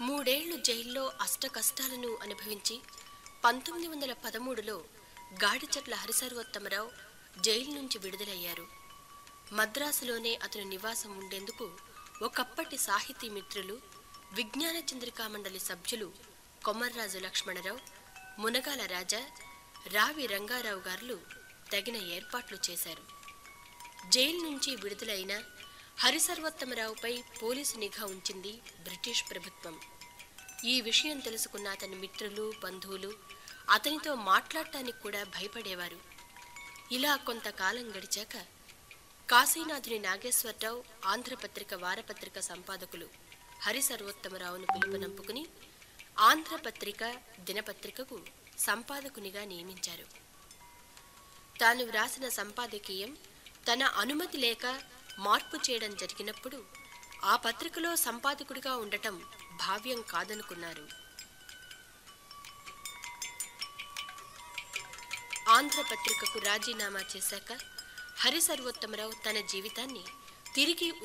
మూడేళ్లు జైల్లో అష్ట కష్టాలను అనుభవించి పంతొమ్మిది వందల పదమూడులో గాడిచెట్ల హరిసర్వోత్తమరావు జైలు నుంచి విడుదలయ్యారు మద్రాసులోనే అతను నివాసం ఉండేందుకు ఒకప్పటి సాహితీ మిత్రులు విజ్ఞాన చంద్రికా మండలి సభ్యులు కొమర్రాజు లక్ష్మణరావు మునగాల రాజా రావి రంగారావు గారులు తగిన ఏర్పాట్లు చేశారు జైలు నుంచి విడుదలైన హరిసర్వోత్తమరావుపై పోలీసు నిఘా ఉంచింది బ్రిటిష్ ప్రభుత్వం ఈ విషయం తెలుసుకున్న అతని మిత్రులు బంధువులు అతనితో మాట్లాడటానికి కూడా భయపడేవారు ఇలా కొంతకాలం గడిచాక కాశీనాథుని నాగేశ్వరరావు ఆంధ్రపత్రిక వారపత్రిక సంపాదకులు హరి సర్వోత్తమరావును పిలుపునంపుకుని ఆంధ్రపత్రిక దినపత్రికకు సంపాదకునిగా నియమించారు తాను వ్రాసిన సంపాదకీయం తన అనుమతి లేక మార్పు చేయడం జరిగినప్పుడు ఆ పత్రికలో సంపాదకుడిగా ఉండటం భావ్యం కాదనుకున్నారు ఆంధ్రపత్రికకు రాజీనామా చేశాక హరి సర్వోత్తమరావు తన జీవితాన్ని తిరిగి